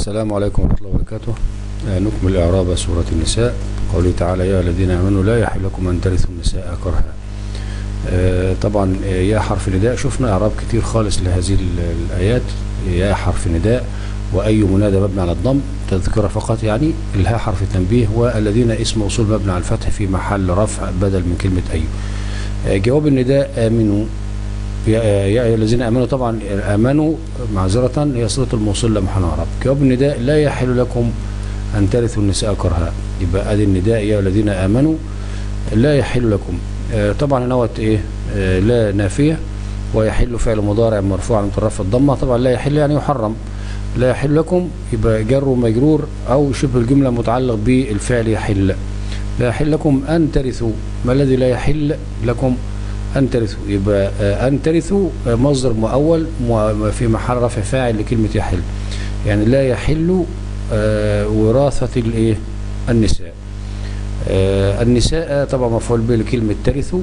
السلام عليكم ورحمة الله وبركاته آه، نكمل إعراب سورة النساء قوله تعالى يا الذين آمنوا لا يحل لكم أن ترثوا النساء كرها آه، طبعا آه، يا حرف نداء شفنا إعراب كتير خالص لهذه ال- الآيات يا حرف نداء وأي منادى مبني على الضم تذكرة فقط يعني الها حرف تنبيه والذين اسم موصول مبني على الفتح في محل رفع بدل من كلمة أي آه، جواب النداء آمنوا يا يا أيها الذين امنوا طبعا امنوا معذره هي صله الموصول لمحل عرب جواب النداء لا يحل لكم ان ترثوا النساء كرها يبقى ادي النداء يا أيها الذين امنوا لا يحل لكم آه، طبعا نوت ايه آه، لا نافيه ويحل فعل مضارع مرفوع من طرف الضمه طبعا لا يحل يعني يحرم لا يحل لكم يبقى جر ومجرور او شبه الجمله متعلق بالفعل يحل لا يحل لكم ان ترثوا ما الذي لا يحل لكم أن ترثوا يبقى آه، أن ترثوا آه، مصدر مؤول مو- في محل رفع فاعل لكلمة يحل يعني لا يحل آه، وراثة الإيه النساء آه، النساء طبعا مفعول به لكلمة ترثوا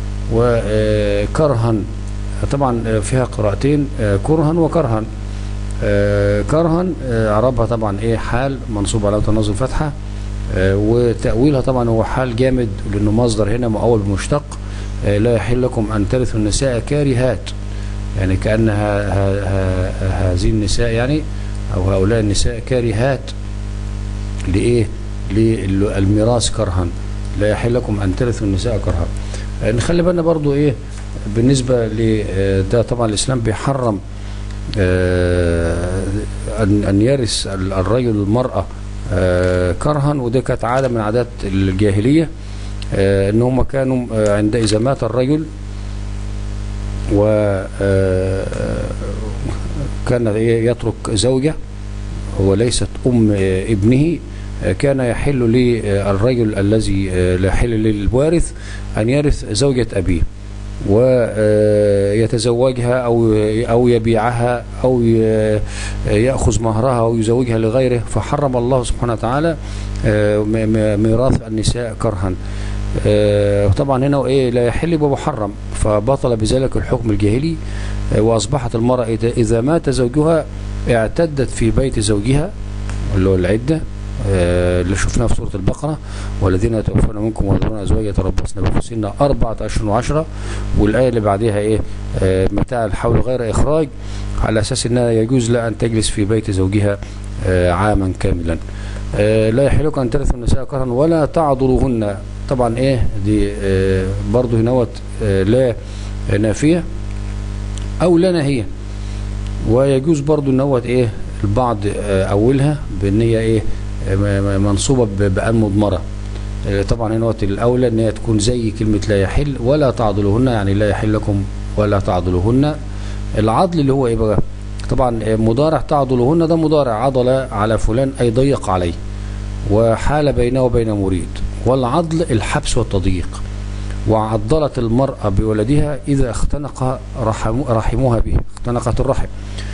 وكرها طبعا آه، فيها قراءتين آه، كرها وكرها آه، كرها آه، عربها طبعا ايه حال منصوب على تنظم فتحة آه، وتأويلها طبعا هو حال جامد لأنه مصدر هنا مؤول بمشتق آه، لا يحل لكم أن ترثوا النساء كارهات يعني كأن ه- ه- ه- هذه النساء يعني أو هؤلاء النساء كارهات لإيه للميراث كرها لا يحل لكم أن ترثوا النساء كرها آه، نخلي بالنا برضو إيه بالنسبة ل آه، ده طبعا الإسلام بيحرم آه، أن أن يرث ال- الرجل المرأة آه، كرها وده كانت عادة من عادات الجاهلية آه، ان هم كانوا آه، عند اذا مات الرجل و آه، كان إيه يترك زوجة وليست ام آه، ابنه آه، كان يحل للرجل الذي آه، لا يحل للوارث ان يرث زوجة ابيه ويتزوجها او او يبيعها او ي- ياخذ مهرها او يزوجها لغيره فحرم الله سبحانه وتعالى آه، م- م- ميراث النساء كرها آه، طبعا هنا ايه لا يحل يبقى محرم فبطل بذلك الحكم الجاهلي آه، واصبحت المراه اذا إذا مات زوجها اعتدت في بيت زوجها اللي هو العده آه، اللي شفناها في سوره البقره والذين يتوفون منكم ويذرون ازواجا يتربصن بانفسهن اربعه اشهر وعشره والايه اللي بعدها ايه آه، متاع الحول غير اخراج على اساس انها يجوز لها ان تجلس في بيت زوجها آه، عاما كاملا آه، لا يحل لكم ان ترثوا النساء كرها ولا تعضلوهن طبعا ايه دي آه، برضه هنوت آه، لا نافيه او لا ناهيه ويجوز برضه ان هو ايه البعض آه، اولها بان هي ايه آه، م- م- منصوبه ب- بان مضمره آه، طبعا هنا وقت الاولى ان هي تكون زي كلمه لا يحل ولا تعضلوهن يعني لا يحل لكم ولا تعضلوهن العضل اللي هو ايه بقى طبعا آه، مضارع تعضلوهن ده مضارع عضل على فلان اي ضيق عليه وحال بينه وبين مريد والعضل الحبس والتضييق وعضلت المرأة بولدها إذا اختنق رحم رحمها به اختنقت الرحم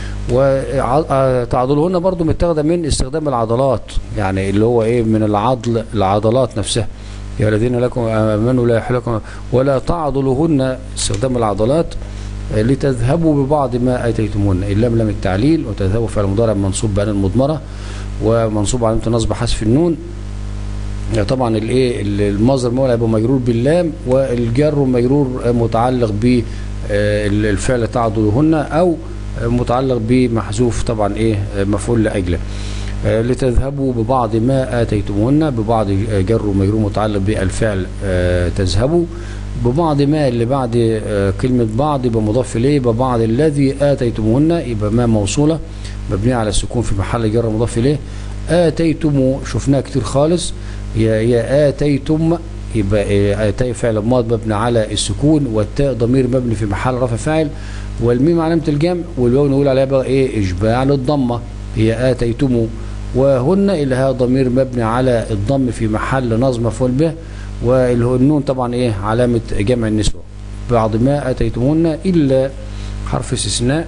وتعضلهن برضو متاخده من استخدام العضلات يعني اللي هو ايه من العضل العضلات نفسها يا الذين لكم امنوا لا يحل لكم ولا تعضلوهن استخدام العضلات آه، لتذهبوا ببعض ما اتيتموهن اللام لام التعليل وتذهبوا فعل مضارع منصوب بان المضمره ومنصوب علامه نصب حذف النون يعني طبعا الايه المصدر مولى يبقى مجرور باللام والجر مجرور متعلق بالفعل تعضلهن او متعلق بمحذوف طبعا ايه مفعول لاجله آه، لتذهبوا ببعض ما اتيتموهن ببعض جر ومجرور متعلق بالفعل آه، تذهبوا ببعض ما اللي بعد آه، كلمه بعض يبقى مضاف اليه يبقى بعض الذي اتيتموهن يبقى ما موصوله مبنيه على السكون في محل جر مضاف اليه اتيتم شفناها كتير خالص يا يا اتيتم يبقى إيه، اتي فعل ماض مبني على السكون والتاء ضمير مبني في محل رفع فاعل والميم علامه الجمع والواو نقول عليها بقى ايه اشباع للضمه هي اتيتم وهن الها ضمير مبني على الضم في محل نصب مفعول به والنون طبعا ايه علامه جمع النسوه بعض ما اتيتمون الا حرف استثناء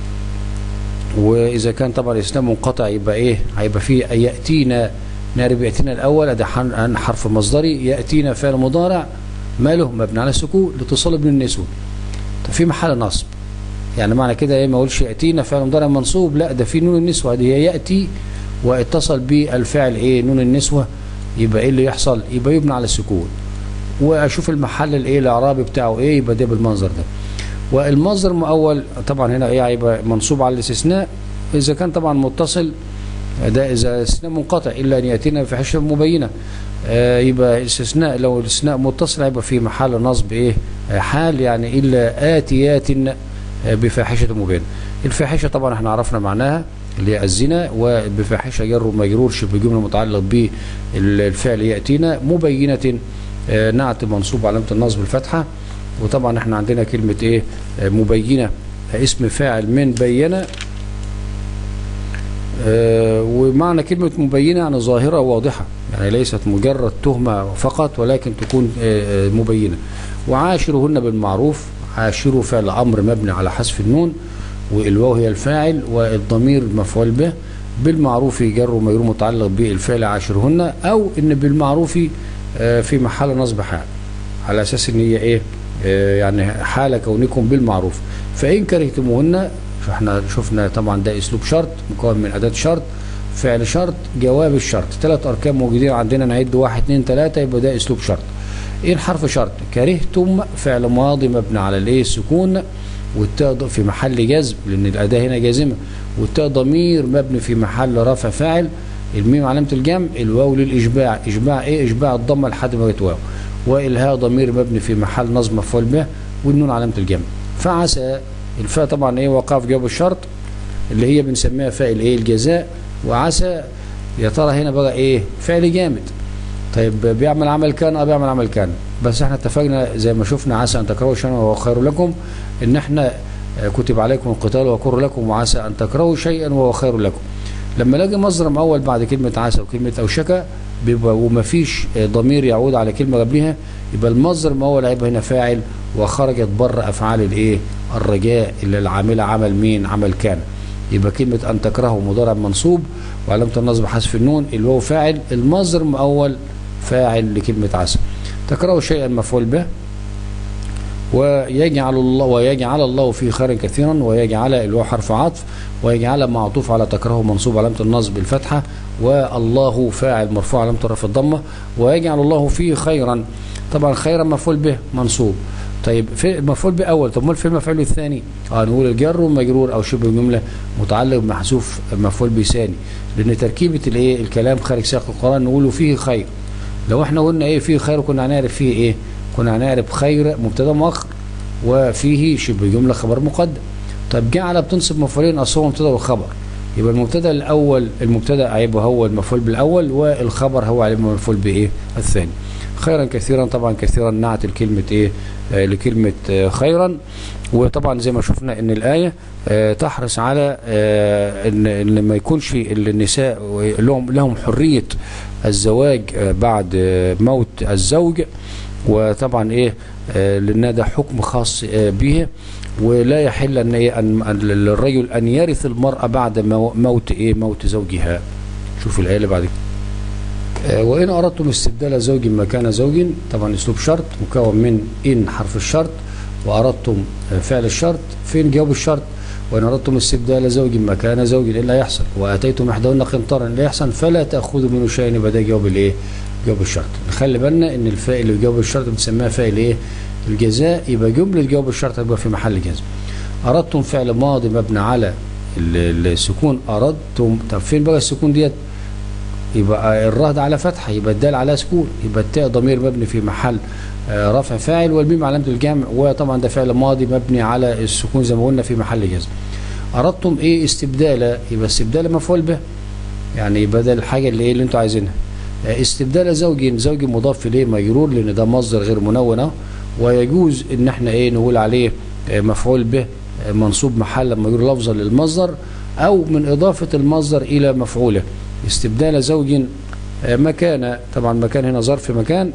واذا كان طبعا الاستثناء منقطع يبقى ايه هيبقى فيه ياتينا نعرف ياتينا الاول ده حن- حرف مصدري ياتينا فعل مضارع ماله مبني على السكون لاتصال ابن النسوه طب في محل نصب يعني معنى كده ايه ما اقولش ياتينا فعل مضارع منصوب لا ده في نون النسوه دي هي ياتي واتصل بالفعل ايه نون النسوة يبقى ايه اللي يحصل يبقى يبنى على السكون واشوف المحل الايه الاعرابي بتاعه ايه يبقى ده بالمنظر ده والمصدر المؤول طبعا هنا ايه هيبقى منصوب على الاستثناء اذا كان طبعا متصل ده اذا استثناء منقطع الا ان ياتينا بفاحشه مبينه آه يبقى استثناء لو الاستثناء متصل هيبقى في محل نصب ايه آه حال يعني الا اتيات بفاحشه مبينه الفاحشه طبعا احنا عرفنا معناها اللي هي الزنا وبفاحشه جر ومجرور شبه جمله متعلق بالفعل ياتينا مبينه آه نعت منصوب علامه النصب الفتحه وطبعا احنا عندنا كلمه ايه آه مبينه اسم فاعل من بينه آه ومعنى كلمة مبينة يعني ظاهرة واضحة يعني ليست مجرد تهمة فقط ولكن تكون آه مبينة وعاشرهن بالمعروف عاشروا فعل أمر مبني على حذف النون والواو هي الفاعل والضمير مفعول به بالمعروف جر ومجرور متعلق بالفعل عاشرهن أو إن بالمعروف آه في محل نصب حال على أساس إن هي إيه يعني حال كونكم بالمعروف فإن كرهتموهن فاحنا شفنا طبعا ده اسلوب شرط مكون من اداه شرط فعل شرط جواب الشرط ثلاث اركان موجودين عندنا نعد واحد اثنين ثلاثه يبقى ده اسلوب شرط ايه الحرف شرط كرهتم فعل ماضي مبني على الايه السكون والتاء في محل جزم لان الاداه هنا جازمه والتاء ضمير مبني في محل رفع فاعل الميم علامه الجمع الواو للاشباع اشباع ايه اشباع الضمه لحد ما جت واو والهاء ضمير مبني في محل نصب مفعول به والنون علامه الجمع فعسى الفاء طبعا ايه وقع في جواب الشرط اللي هي بنسميها فاء الايه الجزاء وعسى يا ترى هنا بقى ايه فعل جامد طيب بيعمل عمل كان اه بيعمل عمل كان بس احنا اتفقنا زي ما شفنا عسى ان تكرهوا شيئا وهو خير لكم ان احنا كتب عليكم القتال وكر لكم وعسى ان تكرهوا شيئا وهو خير لكم لما الاقي مصدر مؤول بعد كلمه عسى وكلمه اوشك بيبقى ومفيش ضمير يعود على كلمه قبلها يبقى المصدر المؤول هيبقى هنا فاعل وخرجت بره افعال الايه الرجاء اللي العامله عمل مين عمل كان يبقى كلمه ان تكرهوا مضارع منصوب وعلامه النصب حذف النون اللي هو فاعل المصدر المؤول فاعل لكلمه عسى تكرهوا شيئا مفعول به ويجعل الله ويجعل الله فيه خيرا كثيرا ويجعل اللي هو حرف عطف ويجعل معطوف على تكرهه منصوب علامه النصب الفتحه والله فاعل مرفوع علامه الرفع الضمه ويجعل الله فيه خيرا طبعا خيرا مفعول به منصوب طيب في مفعول به اول طب امال في المفعول الثاني اه نقول الجر والمجرور او شبه جمله متعلق بمحذوف مفعول به ثاني لان تركيبه الايه الكلام خارج سياق القران نقوله فيه خير لو احنا قلنا ايه فيه خير كنا هنعرف فيه ايه كنا هنعرف خير مبتدا مؤخر وفيه شبه جمله خبر مقدم طب جعل بتنصب مفعولين اصلا مبتدا وخبر يبقى المبتدا الاول المبتدا هيبقى هو المفعول بالاول والخبر هو عليه المفعول بايه الثاني خيرا كثيرا طبعا كثيرا نعت الكلمة ايه آه لكلمة آه خيرا وطبعا زي ما شفنا ان الآية آه تحرص على آه ان, إن ما يكونش النساء لهم, لهم حرية الزواج آه بعد آه موت الزوج وطبعا ايه آه لان ده حكم خاص آه به ولا يحل ان إيه ان للرجل ان يرث المرأة بعد موت ايه موت زوجها شوف الآية اللي بعد كده وإن أردتم استبدال زوج مكان زوج طبعا أسلوب شرط مكون من إن حرف الشرط وأردتم فعل الشرط فين جواب الشرط وإن أردتم استبدال زوج مكان زوج إيه اللي يحصل وآتيتم إحداهن قنطرا اللي يحصل فلا تأخذوا منه شيئا يبقى ده جواب الإيه؟ جواب الشرط نخلي بالنا إن الفاء اللي جواب الشرط بنسميها فاء الإيه؟ الجزاء يبقى جملة جواب الشرط هيبقى في محل جزم أردتم فعل ماضي مبني على السكون أردتم طب فين بقى السكون ديت يبقى الراء على فتحه يبقى الدال على سكون يبقى التاء ضمير مبني في محل رفع فاعل والميم علامه الجمع وطبعا ده فعل ماضي مبني على السكون زي ما قلنا في محل جزم اردتم ايه استبدال يبقى استبدال مفعول به يعني بدل الحاجه اللي ايه اللي انتوا عايزينها استبدال زوج زوج مضاف اليه مجرور لان ده مصدر غير منون ويجوز ان احنا ايه نقول عليه مفعول به منصوب محل مجرور لفظا للمصدر او من اضافه المصدر الى مفعوله استبدال زوج مكان طبعا مكان هنا ظرف مكان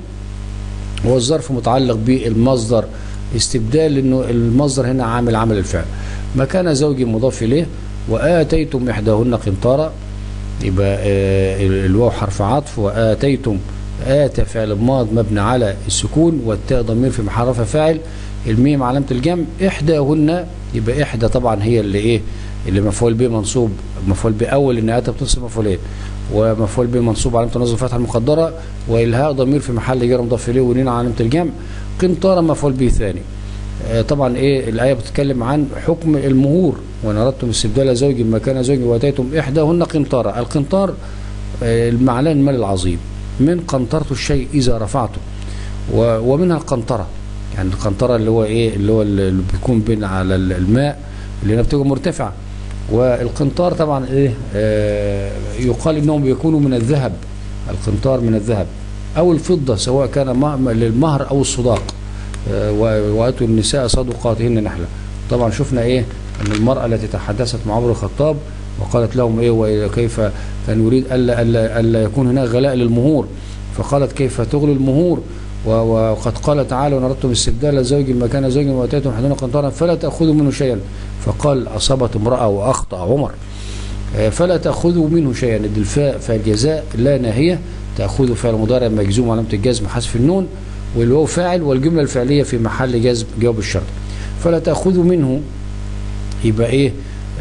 هو الظرف متعلق بالمصدر استبدال لانه المصدر هنا عامل عمل الفعل مكان زوج مضاف اليه واتيتم احداهن قنطارا يبقى الواو حرف عطف واتيتم اتى فعل ماض مبني على السكون والتاء ضمير في محل رفع فاعل الميم علامه الجمع احداهن يبقى احدى طبعا هي اللي ايه اللي مفعول به منصوب مفعول به اول ان اتى بتنصب مفعولين ومفعول به منصوب علامه النصب الفتحه المقدره والهاء ضمير في محل جر مضاف اليه ونين علامه الجمع قنطارا مفعول به ثاني آه، طبعا ايه الايه بتتكلم عن حكم المهور وان اردتم استبدال زوج مكان زوج واتيتم احداهن قنطارا القنطار آه، المعنى المال العظيم من قنطرة الشيء اذا رفعته و- ومنها القنطره يعني القنطره اللي هو ايه اللي هو اللي بيكون بين على الماء اللي هنا بتبقى مرتفعه والقنطار طبعا ايه آه يقال انهم بيكونوا من الذهب القنطار من الذهب او الفضه سواء كان م- للمهر او الصداق آه، و- واتوا النساء صدقاتهن نحله طبعا شفنا ايه ان المراه التي تحدثت مع عمر الخطاب وقالت لهم ايه وكيف كان يريد الا الا الا يكون هناك غلاء للمهور فقالت كيف تغلي المهور و- وقد قال تعالى وان اردتم استبدال زوج مكان زوج واتيتم احدنا قنطارا فلا تاخذوا منه شيئا فقال اصابت امراه واخطا عمر آه، فلا تاخذوا منه شيئا الفاء فالجزاء لا ناهيه تاخذوا فعل مضارع مجزوم علامه الجزم حذف النون والواو فاعل والجمله الفعليه في محل جزم جواب الشرط فلا تاخذوا منه يبقى ايه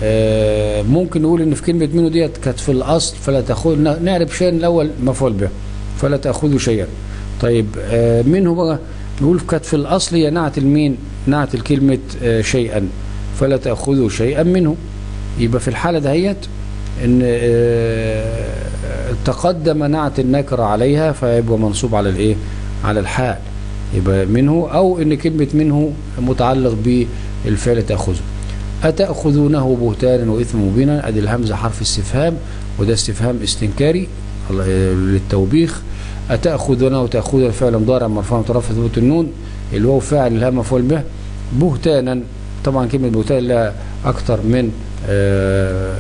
آه ممكن نقول ان في كلمه منه ديت كانت في الاصل فلا تاخذ نعرف شيئا الاول مفعول به فلا تاخذوا شيئا طيب آه منه بقى نقول كانت في الاصل هي نعت المين نعت الكلمه آه شيئا فلا تاخذوا شيئا منه يبقى في الحاله دهيت ان آه تقدم نعت النكره عليها فيبقى منصوب على الايه على الحال يبقى منه او ان كلمه منه متعلق بالفعل تاخذه أتأخذونه بهتانا وإثما مبينا أدي الهمزة حرف استفهام وده استفهام استنكاري الله- للتوبيخ أتأخذونه تأخذ الفعل مضارع مرفوع مترفع ثبوت النون الواو فاعل الهاء مفعول به بهتانا طبعا كلمة بهتان لها أكثر من آه،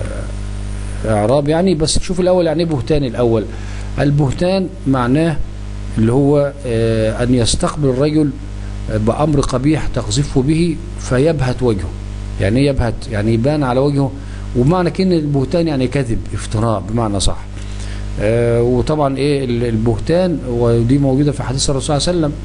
إعراب يعني بس شوف الأول يعني إيه بهتان الأول البهتان معناه اللي هو آه، أن يستقبل الرجل بأمر قبيح تقذفه به فيبهت وجهه يعني ايه يبهت يعني يبان على وجهه ومعنى كلمة البهتان يعني كذب افتراء بمعنى صح آه وطبعا ايه ال- البهتان ودي موجودة في حديث الرسول صلى الله عليه وسلم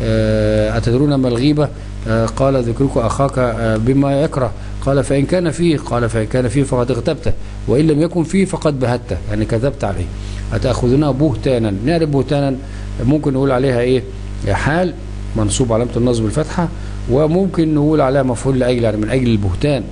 آه أتدرون ما الغيبة آه قال ذكرك أخاك آه بما يكره قال فإن كان فيه قال فإن كان فيه فقد اغتبته وإن لم يكن فيه فقد بهته يعني كذبت عليه أتأخذنا بهتانا نعرف بهتانا ممكن نقول عليها إيه حال منصوب علامة النصب الفتحة وممكن نقول عليها مفعول لأجل يعني من أجل البهتان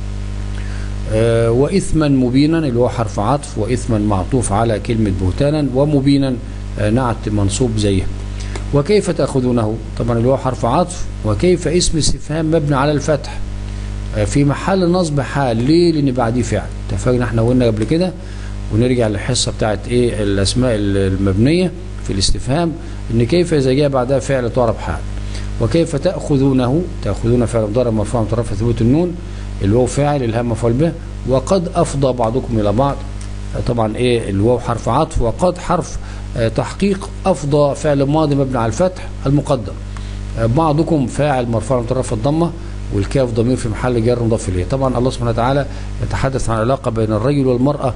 آه، وإثما مبينا اللي هو حرف عطف وإثما معطوف على كلمة بهتانا ومبينا آه، نعت منصوب زيه وكيف تأخذونه طبعا اللي هو حرف عطف وكيف اسم استفهام مبني على الفتح آه، في محل نصب حال ليه لأن بعديه فعل اتفقنا احنا قلنا قبل كده ونرجع للحصة بتاعت ايه الأسماء المبنية في الاستفهام ان كيف إذا جاء بعدها فعل تعرب حال وكيف تأخذونه تأخذون فعل مضارع مرفوع مترفع ثبوت النون الواو فاعل الهام مفعول به وقد أفضى بعضكم إلى بعض طبعا ايه الواو حرف عطف وقد حرف آه، تحقيق أفضى فعل ماضي مبني على الفتح المقدر آه، بعضكم فاعل مرفوع مترفع الضمه والكاف ضمير في محل جر مضاف اليه طبعا الله سبحانه وتعالى يتحدث عن العلاقه بين الرجل والمراه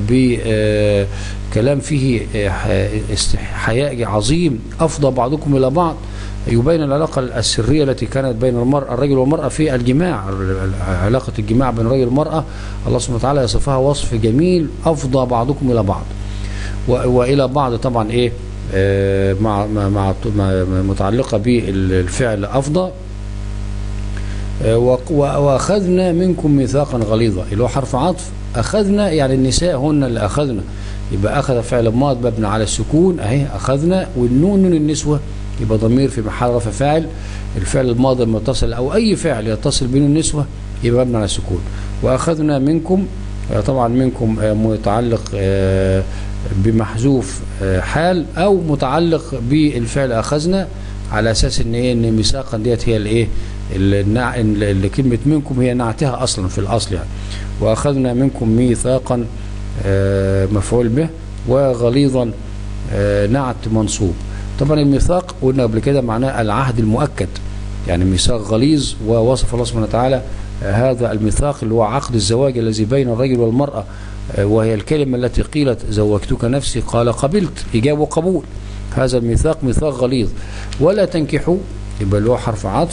بكلام فيه آه، ح- است- حياء عظيم افضى بعضكم الى بعض يبين العلاقه السريه التي كانت بين المراه الرجل والمراه في الجماع علاقه الجماع بين الرجل والمراه الله سبحانه وتعالى يصفها وصف جميل افضى بعضكم الى بعض و- والى بعض طبعا ايه آه، مع مع مع مع- متعلقه بالفعل افضى آه، وق- و- واخذنا منكم ميثاقا غليظا اللي هو حرف عطف اخذنا يعني النساء هن اللي اخذنا يبقى اخذ فعل ماض مبني على السكون اهي اخذنا والنون نون النسوه يبقى ضمير في محل رفع فاعل الفعل الماضي المتصل او اي فعل يتصل بين النسوه يبقى مبني على السكون واخذنا منكم آه، طبعا منكم آه، متعلق آه، بمحذوف آه، حال او متعلق بالفعل اخذنا على اساس ان ايه ان ميثاقا ديت هي الايه النع... اللي كلمه منكم هي نعتها اصلا في الاصل يعني واخذنا منكم ميثاقا آه، مفعول به وغليظا آه، نعت منصوب طبعا الميثاق قلنا قبل كده معناه العهد المؤكد يعني ميثاق غليظ ووصف الله سبحانه وتعالى آه، هذا الميثاق اللي هو عقد الزواج الذي بين الرجل والمرأة آه، وهي الكلمة التي قيلت زوجتك نفسي قال قبلت إجابة وقبول هذا الميثاق ميثاق غليظ ولا تنكحوا يبقى اللي هو حرف عطف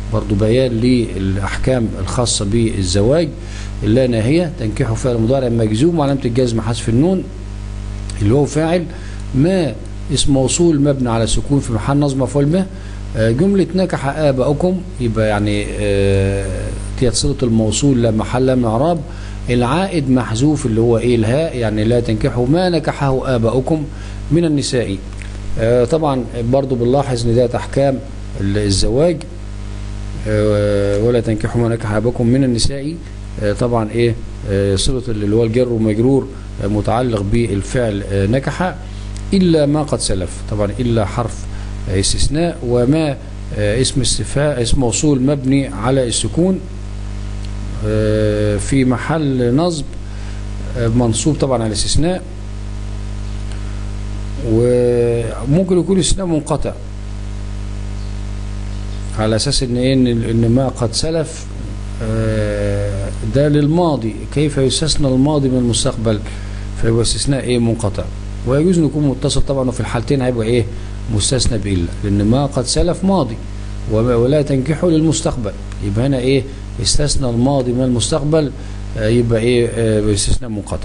برضو بيان للأحكام الخاصة بالزواج اللا ناهية تنكحوا فعل مضارع مجزوم وعلامة الجزم حذف النون اللي هو فاعل ما اسم موصول مبني على سكون في محل نصب مفعول به آه، جملة نكح آباؤكم يبقى يعني آه، ديت صلة الموصول لا محل من إعراب العائد محذوف اللي هو ايه الهاء يعني لا تنكحوا ما نكحه آباؤكم من النساء آه، طبعا برضو بنلاحظ ان ده احكام الزواج آه، ولا تنكحوا ما نكح آباؤكم من النساء آه، طبعا ايه آه، صلة اللي هو الجر ومجرور آه، متعلق بالفعل آه، نكح إلا ما قد سلف طبعا إلا حرف آه، استثناء وما آه، اسم استفاء اسم موصول مبني على السكون آه، في محل نصب آه، منصوب طبعا على الاستثناء وممكن يكون استثناء منقطع على اساس ان ايه ان إن ما قد سلف آه، ده للماضي كيف يستثنى الماضي من المستقبل فيبقى استثناء ايه منقطع ويجوز ان يكون متصل طبعا وفي الحالتين هيبقى ايه مستثنى بإلا لان ما قد سلف ماضي وما- ولا تنكحوا للمستقبل يبقى هنا ايه استثنى الماضي من المستقبل آه، يبقى ايه آه، باستثناء منقطع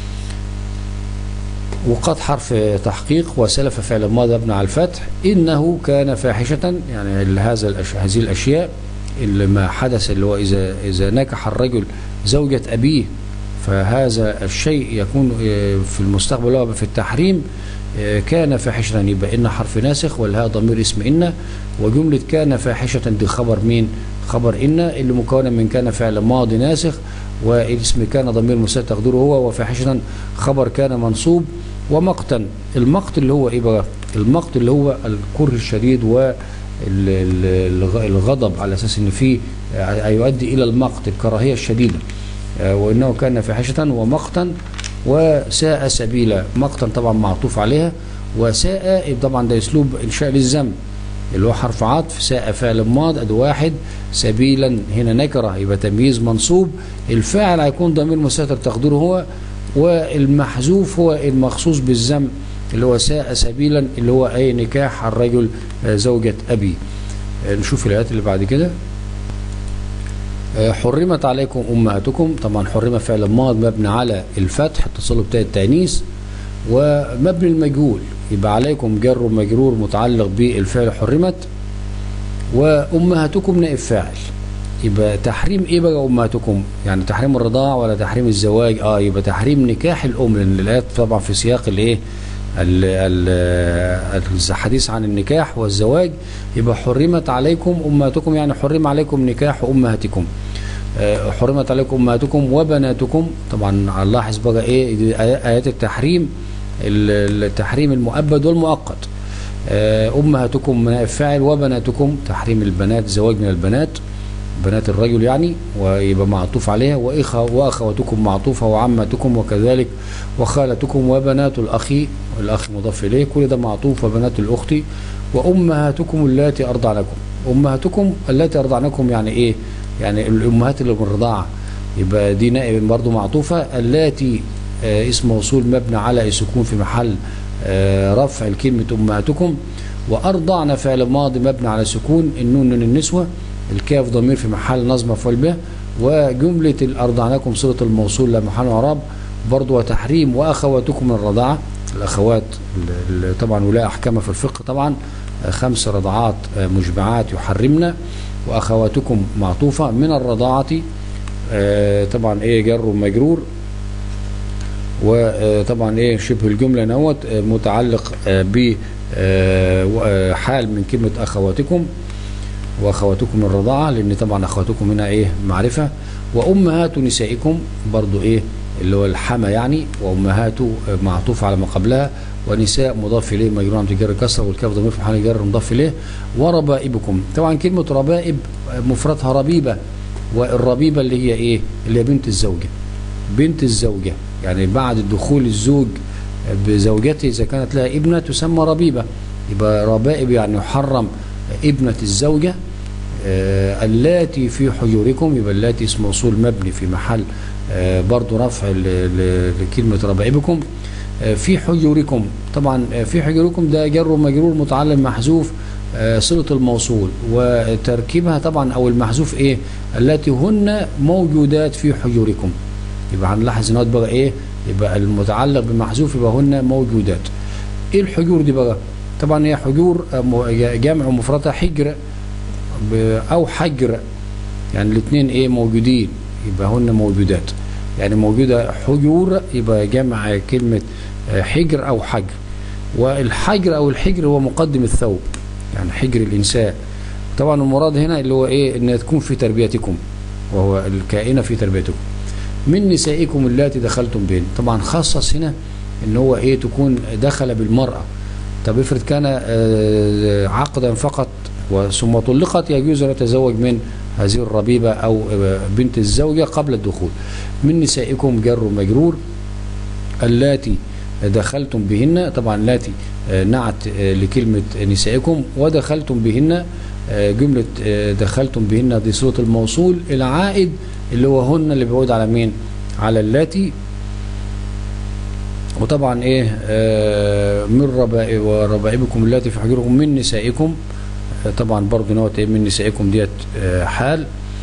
وقد حرف تحقيق وسلف فعل الماضي مبني على الفتح إنه كان فاحشة يعني هذا الأش... هذه الأشياء اللي ما حدث اللي هو إذا إذا نكح الرجل زوجة أبيه فهذا الشيء يكون آه، في المستقبل هو في التحريم آه، كان فاحشة يبقى إن حرف ناسخ والهاء ضمير اسم إن وجملة كان فاحشة دي خبر مين؟ خبر إن اللي مكونة من كان فعل ماضي ناسخ والاسم كان ضمير مستتر تقديره هو وفاحشة خبر كان منصوب ومقتا المقت اللي هو ايه بقى المقت اللي هو الكره الشديد والغضب على اساس ان في آه، يؤدي الى المقت الكراهيه الشديده آه، وانه كان فاحشه ومقتا وساء سبيلا مقتا طبعا معطوف عليها وساء طبعا ده اسلوب انشاء للذنب اللي هو حرف عطف ساء فعل ماض ادي واحد سبيلا هنا نكره يبقى تمييز منصوب الفاعل هيكون ضمير مستتر تقديره هو والمحذوف هو المخصوص بالذم اللي هو ساء سبيلا اللي هو اي نكاح الرجل آه، زوجة ابي آه، نشوف الايات اللي بعد كده آه، حرمت عليكم امهاتكم طبعا حرم فعل ماض مبني على الفتح اتصاله بتاع التانيث ومبني المجهول يبقى عليكم جر ومجرور متعلق بالفعل حرمت وامهاتكم نائب فاعل يبقى تحريم ايه بقى امهاتكم يعني تحريم الرضاع ولا تحريم الزواج اه يبقى تحريم نكاح الام لان الايات طبعا في سياق الايه ال- ال- الحديث عن النكاح والزواج يبقى حرمت عليكم امهاتكم يعني حرم عليكم نكاح امهاتكم آه، حرمت عليكم امهاتكم وبناتكم طبعا نلاحظ بقى ايه دي آي- ايات التحريم ال- التحريم المؤبد والمؤقت آه، امهاتكم نائب فاعل وبناتكم تحريم البنات زواج من البنات بنات الرجل يعني ويبقى معطوف عليها وإخ واخواتكم معطوفه وعماتكم وكذلك وخالتكم وبنات الاخ الاخ مضاف اليه كل ده معطوف وبنات الاخت وامهاتكم اللاتي ارضعنكم امهاتكم اللاتي ارضعنكم يعني ايه يعني الامهات اللي من الرضاعه يبقى دي نائب برضه معطوفه اللاتي آه اسم موصول مبني على السكون في محل آه رفع الكلمه امهاتكم وارضعن فعل ماضي مبني على سكون النون من النسوه الكاف ضمير في محل نصب مفعول به وجملة الأرضعنكم صلة الموصول لا محل إعراب برضو وتحريم وأخواتكم من الرضاعة الأخوات ال- ال- طبعا ولا أحكام في الفقه طبعا آه، خمس رضعات آه، مشبعات يحرمن وأخواتكم معطوفة من الرضاعة آه، طبعا إيه جر ومجرور وطبعا ايه شبه الجمله نوت آه، متعلق آه، ب آه، و- آه، حال من كلمه اخواتكم واخواتكم من الرضاعه لان طبعا اخواتكم هنا ايه معرفه وامهات نسائكم برضو ايه اللي هو الحما يعني وامهات آه، معطوف على ما قبلها ونساء مضاف اليه مجرور عن تجار الكسره والكاف ضمير في محل جر مضاف اليه وربائبكم طبعا كلمه ربائب آه، مفردها ربيبه والربيبه اللي هي ايه اللي هي بنت الزوجه بنت الزوجة يعني بعد دخول الزوج بزوجته إذا كانت لها ابنة تسمى ربيبة يبقى ربائب يعني يحرم ابنة الزوجة آه، اللاتي في حجوركم يبقى اللاتي اسم موصول مبني في محل آه، برضو رفع ل- ل- لكلمة ربائبكم آه، في حجوركم طبعا آه، في حجوركم ده جر ومجرور متعلم محذوف آه، صلة الموصول وتركيبها طبعا أو المحذوف إيه التي هن موجودات في حجوركم يبقى هنلاحظ ان هو بقى إيه يبقى المتعلق بمحذوف يبقى هن موجودات إيه الحجور دي بقى طبعا هي حجور آه، م- جامع مفردها حجر ب- أو حجر يعني الاثنين إيه موجودين يبقى هن موجودات يعني موجودة حجور يبقى جمع كلمة آه، حجر أو حجر والحجر أو الحجر هو مقدم الثوب يعني حجر الإنسان طبعا المراد هنا اللي هو إيه إن تكون في تربيتكم وهو الكائنة في تربيتكم من نسائكم اللاتي دخلتم بهن طبعا خصص هنا إن هو إيه تكون دخل بالمرأة طب افرض كان آه، عقدا فقط ثم طلقت يجوز أن يتزوج من هذه الربيبة أو آه، بنت الزوجة قبل الدخول من نسائكم جر مجرور اللاتي دخلتم بهن طبعا اللاتي آه، نعت آه، لكلمة نسائكم ودخلتم بهن آه، جملة آه، دخلتم بهن دي صلة الموصول العائد اللي هو هن اللي بيعود على مين على اللاتي وطبعا ايه آه، من ربائب وربائبكم اللاتي في حجوركم من نسائكم آه، طبعا برضه نوت إيه من نسائكم ديت آه، حال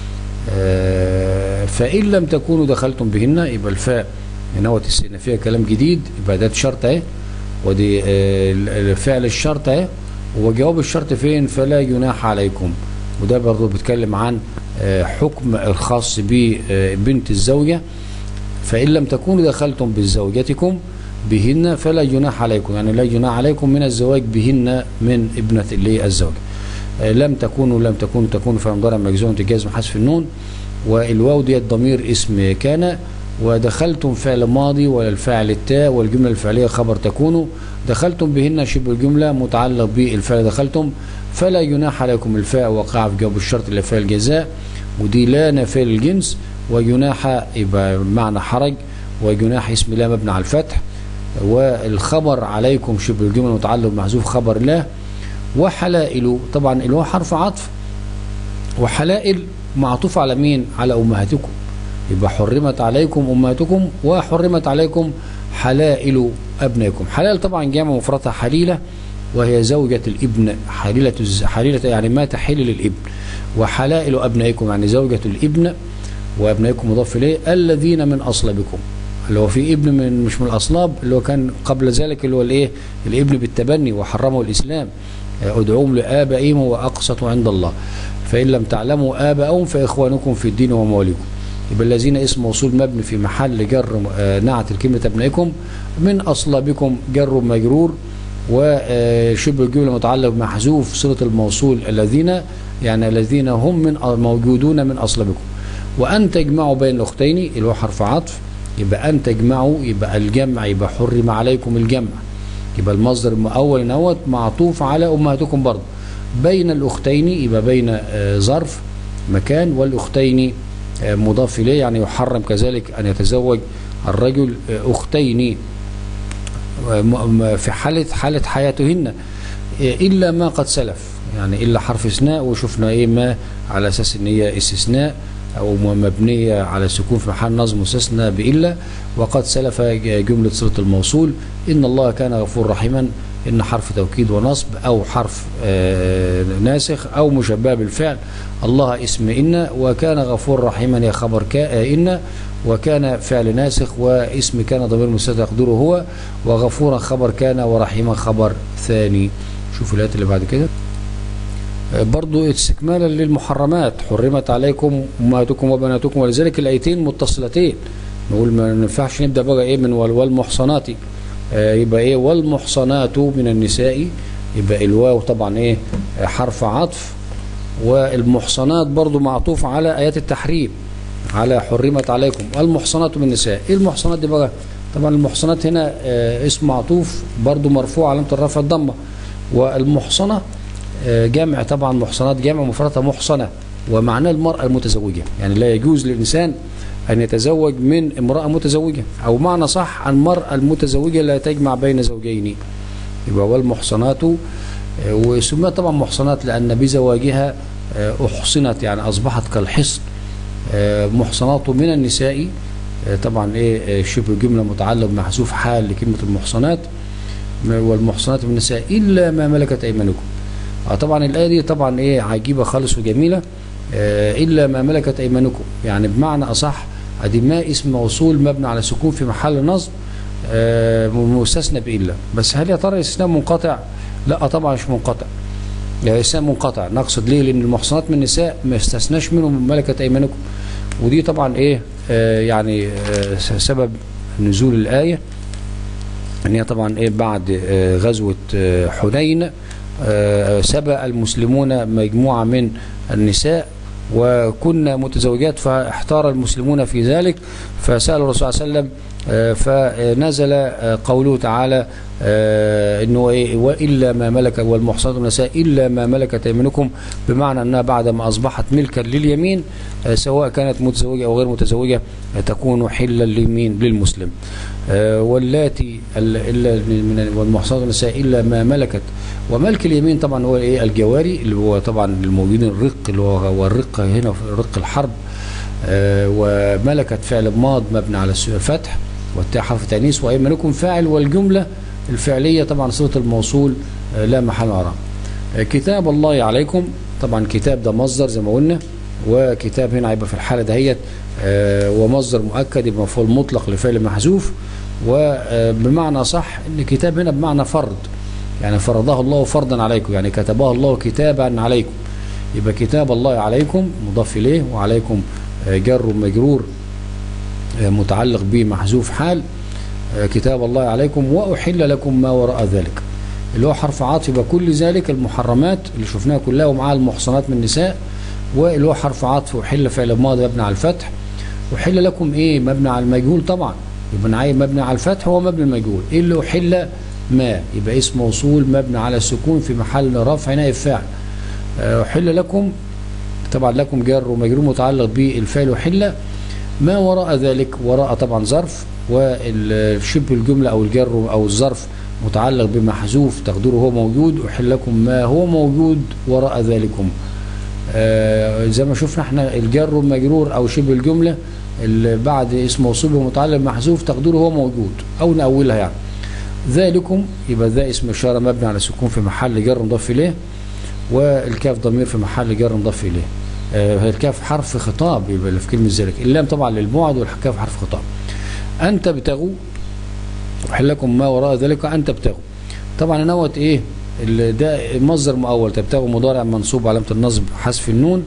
آه، فإن لم تكونوا دخلتم بهن يبقى الفاء نوت السنة فيها كلام جديد يبقى ده شرط اهي ودي آه، فعل الشرط اهي وجواب الشرط فين فلا جناح عليكم وده برضه بيتكلم عن آه، حكم الخاص ببنت الزوجة فإن لم تكونوا دخلتم بزوجتكم بهن فلا جناح عليكم يعني لا جناح عليكم من الزواج بهن من ابنة اللي الزوجة آه، لم تكونوا لم تكونوا تكونوا فهم ضرب مجزوم تجازم حذف النون والواو ديت ضمير اسم كان ودخلتم فعل ماضي والفاعل التاء والجملة الفعلية خبر تكونوا دخلتم بهن شبه الجملة متعلق بالفعل دخلتم فلا جناح عليكم الفاء وقع في جواب الشرط اللي فيها الجزاء ودي لا نافية للجنس وجناح يبقى معنى حرج وجناح اسم لا مبني على الفتح والخبر عليكم شبه الجملة متعلق بمحذوف خبر لا وحلائل طبعا اللي هو حرف عطف وحلائل معطوف على مين على أمهاتكم يبقى حرمت عليكم أمهاتكم وحرمت عليكم حلائل أبنائكم حلال طبعا جامع مفردها حليلة وهي زوجة الابن حليلة الز- حليلة يعني ما تحل للابن وحلائل أبنائكم يعني زوجة الابن وأبنائكم مضاف إليه الذين من أصلابكم اللي هو في ابن من مش من الأصلاب اللي هو كان قبل ذلك اللي هو الإيه الابن بالتبني وحرمه الإسلام ادعوهم لآبائهم وأقسط عند الله فإن لم تعلموا آباءهم فإخوانكم في الدين ومواليكم يبقى الذين اسم موصول مبني في محل جر آه، نعت الكلمة ابنائكم من أصلابكم جر مجرور وشبه الجملة متعلق بمحذوف صلة الموصول الذين يعني الذين هم من موجودون من أصلابكم وأن تجمعوا بين الأختين اللي هو حرف عطف يبقى أن تجمعوا يبقى الجمع يبقى حرم عليكم الجمع يبقى المصدر المؤول نوت معطوف على أمهاتكم برضه بين الأختين يبقى بين آه، ظرف مكان والأختين آه، مضاف إليه يعني يحرم كذلك أن يتزوج الرجل آه، أختين آه، م- م- في حالة حالة حياتهن آه، إلا ما قد سلف يعني إلا حرف استثناء وشفنا إيه ما على أساس إن هي استثناء أو م- مبنية على السكون في محل نظم مستثنى بإلا وقد سلف ج- جملة صلة الموصول إن الله كان غفور رحيما إن حرف توكيد ونصب أو حرف آه، ناسخ أو مشبه بالفعل الله اسم إن وكان غفور رحيما يا خبر كا آه، إن وكان فعل ناسخ واسم كان ضمير مستتر يقدره هو وغفورا خبر كان ورحيما خبر ثاني شوفوا الآيات اللي بعد كده برضو استكمالا للمحرمات حرمت عليكم امهاتكم وبناتكم ولذلك الايتين متصلتين نقول ما ينفعش نبدا بقى ايه من وال- والمحصنات آه، يبقى ايه والمحصنات من النساء يبقى الواو طبعا ايه آه، حرف عطف والمحصنات برضو معطوف على ايات التحريم على حرمت عليكم المحصنات من النساء ايه المحصنات دي بقى طبعا المحصنات هنا آه، اسم معطوف برضو مرفوع علامه الرفع الضمه والمحصنه آه، جمع طبعا محصنات جمع مفردها محصنة ومعناه المرأة المتزوجة يعني لا يجوز للإنسان أن يتزوج من امرأة متزوجة أو معنى صح المرأة المتزوجة لا تجمع بين زوجين يبقى والمحصنات آه، وسميت طبعا محصنات لأن بزواجها آه، أحصنت يعني أصبحت كالحصن آه، محصنات من النساء آه، طبعا ايه آه، شبه جملة متعلق بمحذوف حال لكلمة المحصنات والمحصنات من النساء إلا ما ملكت أيمانكم اه طبعا الايه دي طبعا ايه عجيبه خالص وجميله آه الا ما ملكت ايمانكم يعني بمعنى اصح ادي ما اسم موصول مبني على سكون في محل نصب آه مستثنى بالا بس هل يا ترى الاستثناء منقطع لا طبعا مش منقطع يعني استثناء منقطع نقصد ليه لان المحصنات من النساء ما استثناش منهم ملكت ايمانكم ودي طبعا ايه آه يعني آه سبب نزول الايه ان هي طبعا ايه بعد آه غزوه آه حنين آه سبق المسلمون مجموعه من النساء وكنا متزوجات فاحتار المسلمون في ذلك فسال الرسول صلى الله عليه وسلم فنزل قوله تعالى انه ايه والا ما ملك والمحصنات النساء الا ما ملكت ايمانكم بمعنى انها بعد ما اصبحت ملكا لليمين سواء كانت متزوجه او غير متزوجه تكون حلا لليمين للمسلم واللاتي الا من والمحصنات النساء الا ما ملكت وملك اليمين طبعا هو ايه الجواري اللي هو طبعا الموجودين الرق اللي هو الرق هنا في رق الحرب وملكت فعل ماض مبني على الفتح والتاء حرف تانيث وايمانكم فاعل والجمله الفعليه طبعا صله الموصول لا محل اعراب كتاب الله عليكم طبعا كتاب ده مصدر زي ما قلنا وكتاب هنا هيبقى في الحاله دهيت ومصدر مؤكد يبقى مفعول مطلق لفعل محذوف وبمعنى صح ان كتاب هنا بمعنى فرض يعني فرضه الله فرضا عليكم يعني كتبه الله كتابا عليكم يبقى كتاب الله عليكم مضاف اليه وعليكم جر مجرور متعلق به محذوف حال كتاب الله عليكم وأحل لكم ما وراء ذلك اللي هو حرف عاطف يبقى كل ذلك المحرمات اللي شفناها كلها ومعها المحصنات من النساء واللي هو حرف عاطف وحل فعل ماضي مبني على الفتح وحل لكم ايه مبني على المجهول طبعا يبقى نعي مبني على الفتح هو مبني المجهول ايه اللي أحل ما يبقى اسم موصول مبني على السكون في محل رفع نائب فاعل أحل لكم طبعا لكم جر ومجرور متعلق بالفعل وحل ما وراء ذلك وراء طبعا ظرف والشبه الجملة أو الجر أو الظرف متعلق بمحذوف تقديره هو موجود أحل لكم ما هو موجود وراء ذلكم آه زي ما شفنا احنا الجر والمجرور أو شبه الجملة اللي بعد اسم موصول ومتعلق بمحذوف تقديره هو موجود أو نأولها يعني ذلكم يبقى ذا اسم إشارة مبني على سكون في محل جر مضاف إليه والكاف ضمير في محل جر مضاف إليه آه الكاف حرف خطاب يبقى في كلمة ذلك اللام طبعا للبعد والكاف حرف خطاب أن تبتغوا أحل لكم ما وراء ذلك أن تبتغوا طبعا نوت إيه ده مصدر مؤول تبتغوا مضارع منصوب علامة النصب حذف النون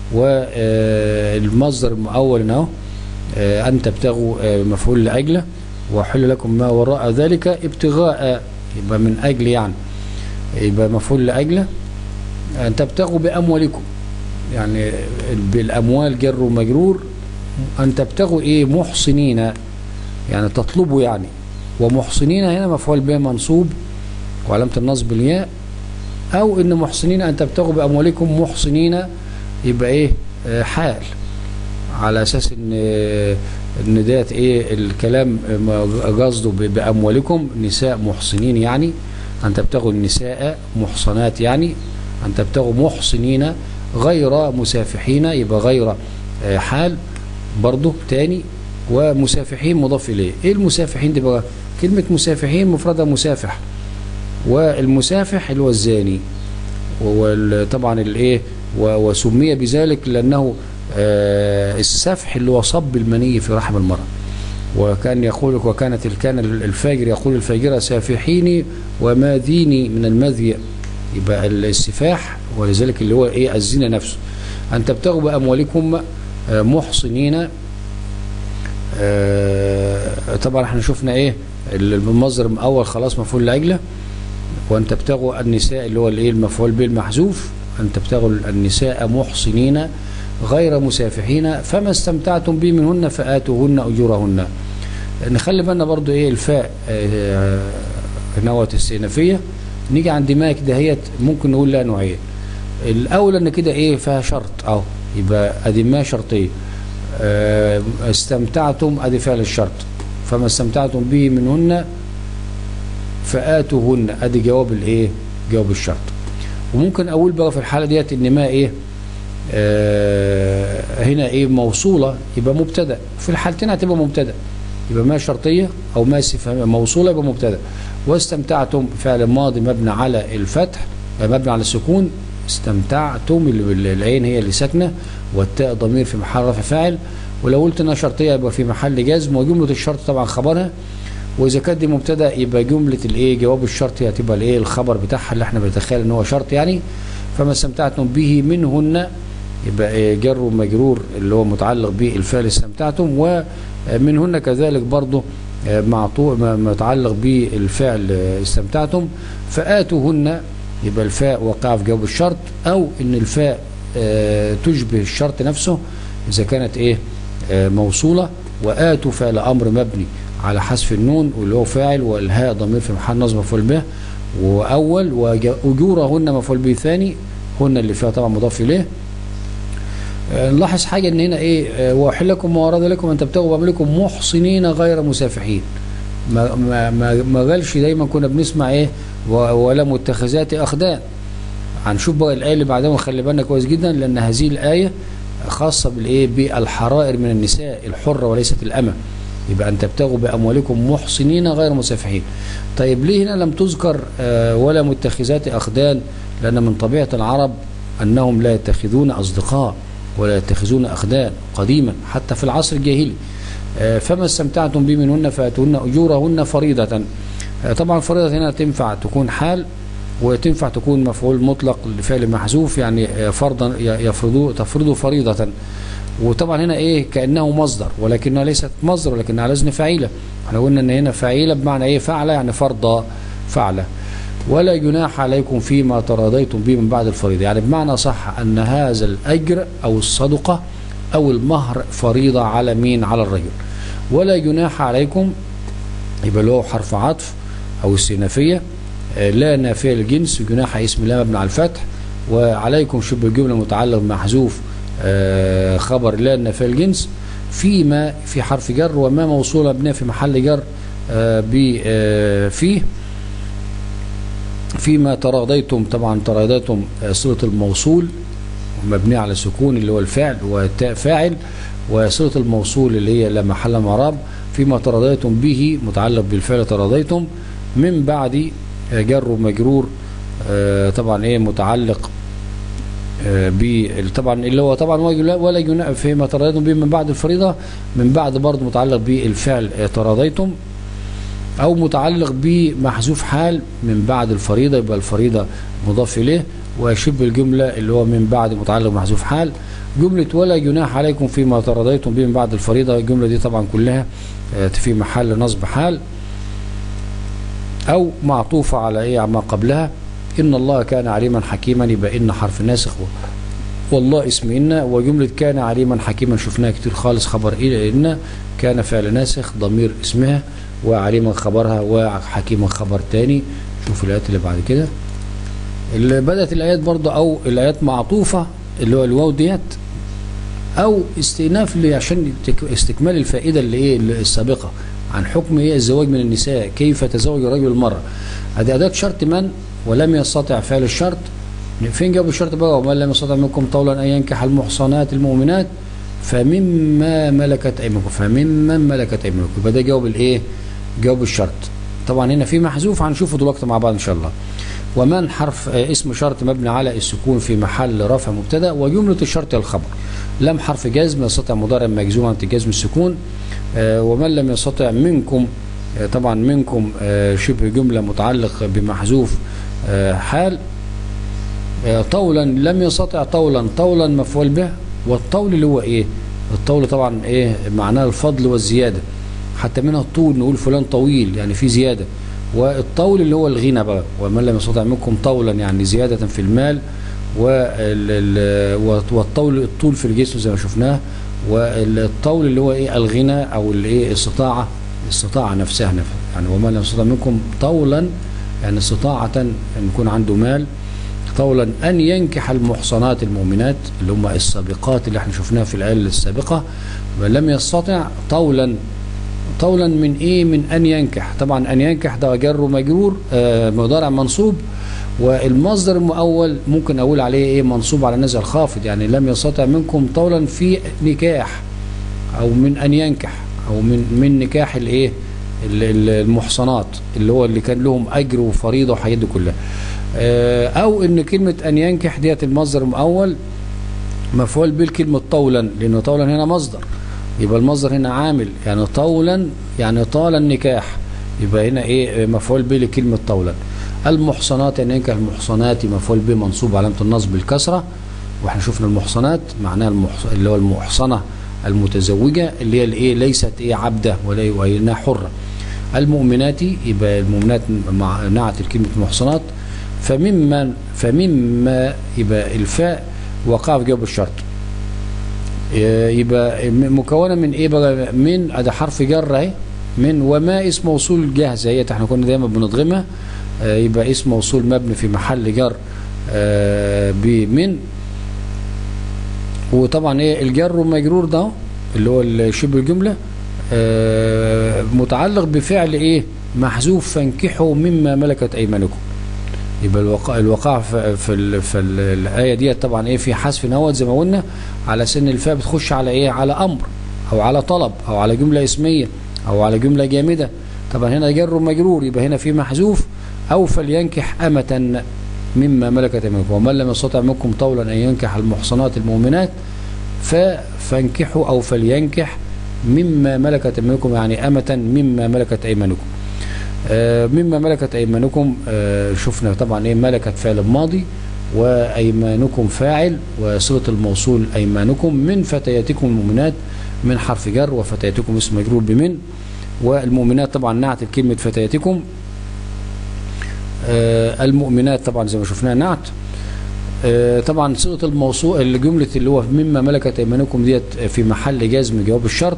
والمصدر المؤول اهو أن تبتغوا مفعول لأجله وأحل لكم ما وراء ذلك ابتغاء يبقى من أجل يعني يبقى مفعول لأجله أن تبتغوا بأموالكم يعني بالأموال جر ومجرور أن تبتغوا إيه محصنين يعني تطلبوا يعني ومحصنين هنا مفعول به منصوب وعلامة النصب الياء أو إن محصنين أن تبتغوا بأموالكم محصنين يبقى إيه آه حال على أساس إن إن ديت إيه الكلام قصده بأموالكم نساء محصنين يعني أن تبتغوا النساء محصنات يعني أن تبتغوا محصنين غير مسافحين يبقى غير آه حال برضه تاني ومسافحين مضاف إليه إيه المسافحين دي بقى كلمة مسافحين مفردها مسافح والمسافح اللي هو الزاني وطبعا الايه وسمي بذلك لأنه آه السفح اللي هو صب المني في رحم المرأة وكان يقول وكانت كان الفاجر يقول الفاجرة سافحيني وماذيني من المذي يبقى السفاح ولذلك اللي هو ايه الزنا نفسه أن تبتغوا بأموالكم آه محصنين آه طبعا احنا شفنا ايه المصدر الاول خلاص مفعول لاجله وان تبتغوا النساء اللي هو الايه المفعول به المحذوف ان تبتغوا النساء محصنين غير مسافحين فما استمتعتم به منهن فاتوهن اجورهن نخلي بالنا برضو ايه الفاء آه نوة استئنافيه نيجي عند ما كده هي ممكن نقول لها نوعين الاول ان كده ايه فيها شرط اهو يبقى ادي ما شرطيه استمتعتم ادي فعل الشرط فما استمتعتم به منهن فآتوهن ادي جواب الايه جواب الشرط وممكن اقول بقى في الحاله ديت ان ما ايه آه هنا ايه موصوله يبقى مبتدا في الحالتين هتبقى مبتدا يبقى ما شرطيه او ما موصوله يبقى مبتدا واستمتعتم فعل ماضي مبني على الفتح مبني على السكون استمتعتم اللي العين هي اللي ساكنه والتاء ضمير في محل رفع فاعل ولو قلت انها شرطيه يبقى في محل جزم وجمله الشرط طبعا خبرها واذا كانت دي مبتدا يبقى جمله الايه جواب الشرط هتبقى الايه الخبر بتاعها اللي احنا بنتخيل ان هو شرط يعني فما استمتعتم به منهن يبقى جر ومجرور اللي هو متعلق بالفعل استمتعتم ومنهن كذلك برضه متعلق بالفعل استمتعتم فآتوهن يبقى الفاء وقع في جواب الشرط او ان الفاء تشبه الشرط نفسه اذا كانت ايه موصولة وآتوا فعل امر مبني على حذف النون واللي هو فاعل والهاء ضمير في محل نصب مفعول به واول واجورهن مفعول به ثاني هن اللي فيها طبعا مضاف اليه نلاحظ حاجه ان هنا ايه واحل لكم ما ورد لكم ان تبتغوا باملكم محصنين غير مسافحين ما ما ما, ما قالش دايما كنا بنسمع ايه ولا متخذات اخدان هنشوف بقى الايه اللي بعدها ونخلي بالنا كويس جدا لان هذه الايه خاصه بالايه بالحرائر من النساء الحره وليست الامه يبقى ان تبتغوا باموالكم محصنين غير مسافحين طيب ليه هنا لم تذكر ولا متخذات اخدان لان من طبيعه العرب انهم لا يتخذون اصدقاء ولا يتخذون أخدان قديما حتى في العصر الجاهلي فما استمتعتم به منهن فاتوهن أجورهن فريضة طبعا فريضة هنا تنفع تكون حال وتنفع تكون مفعول مطلق لفعل محذوف يعني فرضا يفرضوا تفرضوا فريضة وطبعا هنا ايه كانه مصدر ولكنها ليست مصدر ولكنها على وزن فعيله احنا قلنا ان هنا فعيله بمعنى ايه فعله يعني فرض فعله ولا جناح عليكم فيما تراضيتم به من بعد الفريضة يعني بمعنى صح أن هذا الأجر أو الصدقة أو المهر فريضة على مين على الرجل ولا جناح عليكم يبقى له حرف عطف أو استئنافية لا نافية الجنس جناح اسم لا مبني على الفتح وعليكم شبه الجملة متعلق بمحذوف خبر لا نافية الجنس فيما في حرف جر وما موصولة بنا في محل جر فيه فيما تراضيتم طبعا تراضيتم صلة الموصول مبنية على سكون اللي هو الفعل والتاء فاعل وصلة الموصول اللي هي لا محل معرب فيما تراضيتم به متعلق بالفعل تراضيتم من بعد جر ومجرور طبعا ايه متعلق ب طبعا اللي هو طبعا ولا جناح فيما تراضيتم به من بعد الفريضة من بعد برضه متعلق بالفعل تراضيتم او متعلق بمحذوف حال من بعد الفريضه يبقى الفريضه مضاف اليه وشبه الجمله اللي هو من بعد متعلق بمحذوف حال جمله ولا جناح عليكم فيما تراضيتم به من بعد الفريضه الجمله دي طبعا كلها في محل نصب حال او معطوفه على ايه ما قبلها ان الله كان عليما حكيما يبقى ان حرف ناسخ والله اسم إن وجملة كان عليما حكيما شفناها كتير خالص خبر إيه إن كان فعل ناسخ ضمير اسمها وعليما خبرها وحكيما خبر تاني شوف الآيات اللي بعد كده اللي بدأت الآيات برضه أو الآيات معطوفة اللي هو الواو ديت أو استئناف عشان استكمال الفائدة اللي إيه السابقة عن حكم إيه الزواج من النساء كيف تزوج الرجل المرأة هذه أداة شرط من ولم يستطع فعل الشرط فين جاب الشرط بقى ومن لم يستطع منكم طولا أن ينكح المحصنات المؤمنات فمما ملكت أيمانكم فممن ملكت أيمانكم يبقى ده جواب الإيه جواب الشرط طبعا هنا في محذوف هنشوفه دلوقتي مع بعض إن شاء الله ومن حرف اسم شرط مبني على السكون في محل رفع مبتدا وجملة الشرط الخبر لم حرف جزم يستطيع مضارع مجزوم عند جزم السكون ومن لم يستطع منكم طبعا منكم شبه جملة متعلق بمحذوف حال طولا لم يستطع طولا طولا مفعول به والطول اللي هو ايه الطول طبعا ايه معناه الفضل والزيادة حتى منها الطول نقول فلان طويل يعني في زيادة والطول اللي هو الغنى بقى ومن لم يستطع منكم طولا يعني زيادة في المال والطول الطول في الجسم زي ما شفناه والطول اللي هو ايه الغنى او الايه الاستطاعة الاستطاعة نفسها يعني ومن لم يستطع منكم طولا يعني استطاعة ان يكون عنده مال طولا أن ينكح المحصنات المؤمنات اللي هم السابقات اللي احنا شفناها في الآية السابقة ولم يستطع طولا طولا من ايه من أن ينكح طبعا أن ينكح ده جر ومجرور آه مضارع منصوب والمصدر المؤول ممكن أقول عليه ايه منصوب على نزع الخافض يعني لم يستطع منكم طولا في نكاح أو من أن ينكح أو من من نكاح الايه المحصنات اللي هو اللي كان لهم أجر وفريضة وحاجات دي كلها آه، او ان كلمة ان ينكح ديت المصدر المؤول مفعول به كلمة طولا لان طولا هنا مصدر يبقى المصدر هنا عامل يعني طولا يعني طال النكاح يبقى هنا ايه مفعول به لكلمة طولا المحصنات يعني ينكح المحصنات مفعول به منصوب علامة النصب بالكسرة واحنا شفنا المحصنات معناها المحص... اللي هو المحصنة المتزوجة اللي هي الايه ليست ايه عبدة ولا وانها حرة المؤمنات يبقى المؤمنات مع نعت الكلمة محصنات فممن فمما يبقى الفاء وقع في جواب الشرط يبقى مكونه من ايه بقى من ادي حرف جر اهي من وما اسم موصول جاهزه هي احنا كنا دايما بنضغمها آه، يبقى اسم موصول مبني في محل جر آه، بمن وطبعا ايه الجر والمجرور ده اللي هو شبه الجمله آه، متعلق بفعل ايه محذوف فانكحوا مما ملكت ايمانكم يبقى الوقاع الوقاع في في, ال في ال الايه ديت طبعا ايه في حذف نوت زي ما قلنا على سن الفاء بتخش على ايه على امر او على طلب او على جمله اسميه او على جمله جامده طبعا هنا جر ومجرور يبقى هنا في محذوف او فلينكح امه مما ملكت ايمانكم ومن لم يستطع منكم طولا ان ينكح المحصنات المؤمنات فانكحوا او فلينكح مما ملكت ايمانكم يعني امه مما ملكت ايمانكم آه، مما ملكت ايمانكم آه، شفنا طبعا ايه ملكت فعل ماضي وايمانكم فاعل وصله الموصول ايمانكم من فتياتكم المؤمنات من حرف جر وفتياتكم اسم مجرور بمن والمؤمنات طبعا نعت كلمه فتياتكم آه، المؤمنات طبعا زي ما شفناها نعت طبعا صيغه الموصول الجمله اللي هو مما ملكت ايمانكم ديت في محل جزم جواب الشرط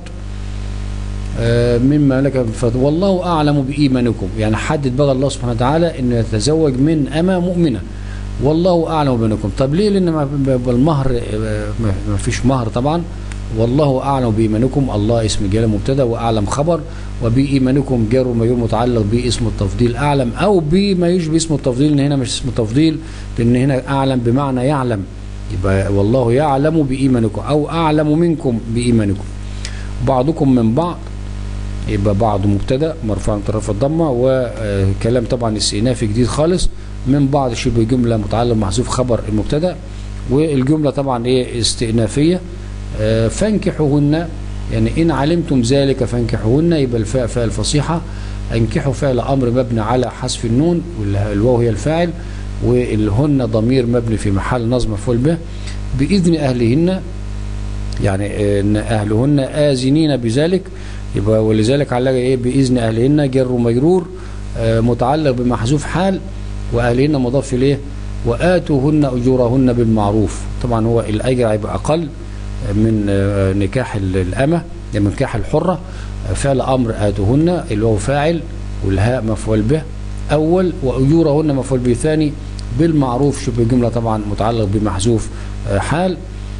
مما لك والله أعلم بإيمانكم يعني حدد بقى الله سبحانه وتعالى أنه يتزوج من أما مؤمنة والله أعلم بينكم طب ليه لأن المهر ما فيش مهر طبعا والله أعلم بإيمانكم الله اسم جلاله مبتدا وأعلم خبر وبإيمانكم جار ومجرور متعلق باسم التفضيل أعلم أو بما يشبه اسم التفضيل إن هنا مش اسم التفضيل لأن هنا أعلم بمعنى يعلم يبقى والله يعلم بإيمانكم أو أعلم منكم بإيمانكم بعضكم من بعض يبقى بعض مبتدا مرفوع من طرف الضمه وكلام طبعا استئنافي جديد خالص من بعض شبه جمله متعلق محذوف خبر المبتدا والجمله طبعا ايه استئنافيه آه، فانكحوهن يعني ان علمتم ذلك فانكحوهن يبقى الفاء فاء الفصيحه انكحوا فعل امر مبني على حذف النون والواو هي الفاعل والهن ضمير مبني في محل نصب مفعول به باذن اهلهن يعني ان اهلهن اذنين بذلك يبقى ولذلك علق ايه باذن اهلهن جر ومجرور آه متعلق بمحذوف حال واهلهن مضاف اليه واتوهن اجورهن بالمعروف طبعا هو الاجر هيبقى اقل من آه نكاح الامه من نكاح الحره فعل امر اتوهن اللي هو فاعل والهاء مفعول به اول واجورهن مفعول به ثاني بالمعروف شبه الجمله طبعا متعلق بمحذوف آه حال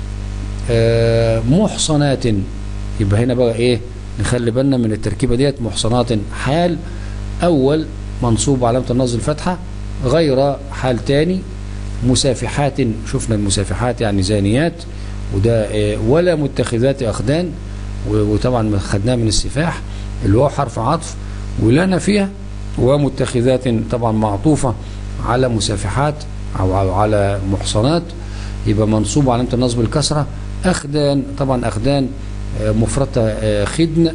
آه محصنات يبقى هنا بقى ايه نخلي بالنا من التركيبة ديت محصنات حال أول منصوب علامة النصب الفتحة غير حال تاني مسافحات شفنا المسافحات يعني زانيات وده ولا متخذات أخدان وطبعا خدناه من السفاح اللي هو حرف عطف ولنا فيها ومتخذات طبعا معطوفة على مسافحات أو على محصنات يبقى منصوب علامة النصب الكسرة أخدان طبعا أخدان مفردة خدن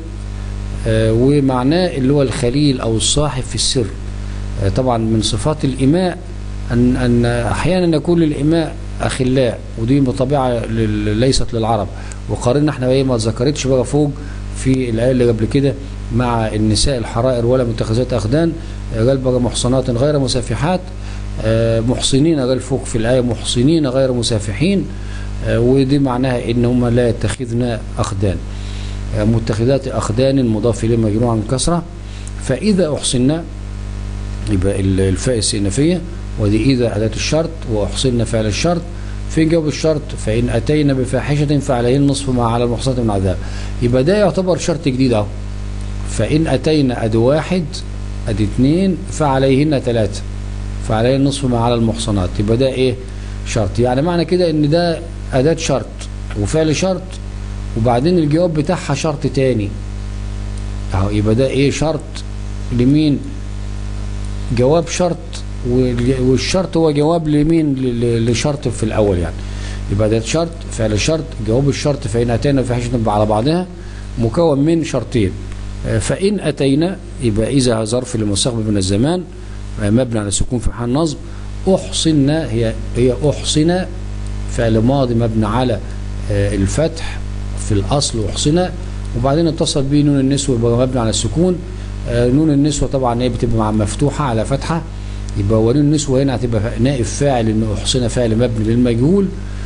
ومعناه اللي هو الخليل أو الصاحب في السر طبعا من صفات الإماء أن, أن أحيانا يكون للإماء أخلاء ودي بطبيعة ليست للعرب وقارنا احنا ايه ما ذكرتش بقى فوق في الآية اللي قبل كده مع النساء الحرائر ولا متخذات أخدان قال بقى محصنات غير مسافحات محصنين قال فوق في الآية محصنين غير مسافحين ودي معناها ان هم لا يتخذن اخدان متخذات اخدان مضاف اليه مجرور عن الكسره فاذا احصنا يبقى الفاء الاستئنافيه ودي اذا اداه الشرط واحصنا فعل الشرط في جواب الشرط فان اتينا بفاحشه فعليهن نصف ما على المحصنات من عذاب يبقى ده يعتبر شرط جديد اهو فان اتينا ادي واحد ادي اثنين فعليهن ثلاثه فعليهن نصف ما على المحصنات يبقى ده ايه شرط يعني معنى كده ان ده أداة شرط وفعل شرط وبعدين الجواب بتاعها شرط تاني اهو يبقى ده ايه شرط لمين جواب شرط والج- والشرط هو جواب لمين ل- ل- لشرط في الاول يعني يبقى ده شرط فعل شرط جواب الشرط فان اتينا بفاحشه على بعضها مكون من شرطين آه، فان اتينا يبقى اذا ظرف لمستقبل من الزمان آه، مبني على السكون في محل نصب احصن هي هي احصن فعل ماضي مبني على آه، الفتح في الاصل احصن وبعدين اتصل به نون النسوه يبقى مبني على السكون آه، نون النسوه طبعا هي بتبقى مع مفتوحه على فتحه يبقى ونون النسوه هنا هتبقى نائب فاعل ان احصن فعل مبني للمجهول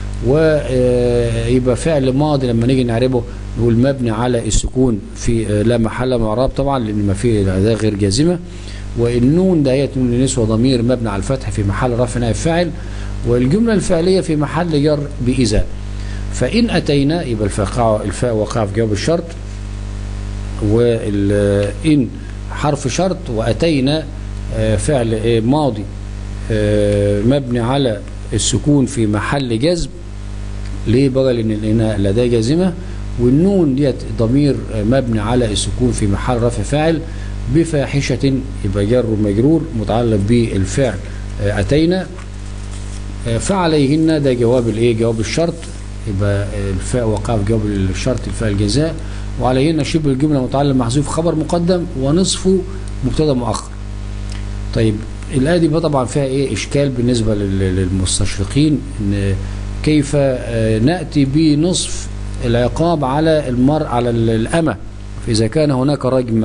ويبقى فعل ماضي لما نيجي نعربه نقول مبني على السكون في آه، لا محل من اعراب طبعا لان ما فيه ده غير جازمه والنون دهيت نون النسوه ضمير مبني على الفتح في محل رفع نائب فاعل والجمله الفعليه في محل جر باذا فان اتينا يبقى الفاء الفاء وقع في جواب الشرط وإن حرف شرط وأتينا آه، فعل آه، ماضي آه، مبني على السكون في محل جزم ليه بقى لأن الإناء لدى جازمة والنون ديت ضمير آه، مبني على السكون في محل رفع فاعل بفاحشة يبقى جر ومجرور متعلق بالفعل آه، أتينا آه، فعليهن ده جواب الايه جواب الشرط يبقى آه، الفاء وقع في جواب الشرط الفاء الجزاء وعليهن شبه الجمله متعلم محذوف خبر مقدم ونصفه مبتدا مؤخر طيب الايه دي بقى طبعا فيها ايه اشكال بالنسبه لل- للمستشرقين ان كيف آه، ناتي بنصف العقاب على المرء على ال- الامه فاذا كان هناك رجم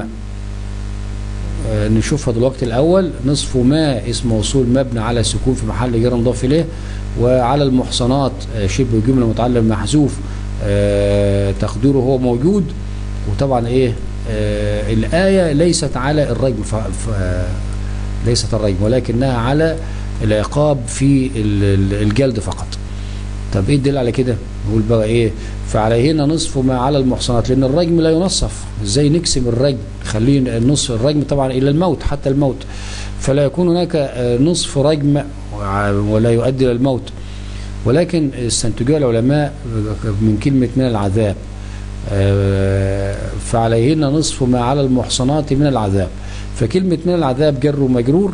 آه، نشوفها دلوقتي الاول نصف ما اسم موصول مبني على السكون في محل جر مضاف اليه وعلى المحصنات آه، شبه جمله متعلم محذوف آه، تقديره هو موجود وطبعا ايه آه، الايه ليست على الرجم ف... ف... ليست الرجم ولكنها على العقاب في ال- ال- الجلد فقط طب ايه الدليل على كده نقول بقى ايه فعليهن نصف ما على المحصنات لان الرجم لا ينصف ازاي نقسم الرجم نخليه النصف الرجم طبعا الى الموت حتى الموت فلا يكون هناك آه، نصف رجم وع- ولا يؤدي الى الموت ولكن استنتجوها العلماء من كلمه من العذاب آه، فعليهن نصف ما على المحصنات من العذاب فكلمه من العذاب جر ومجرور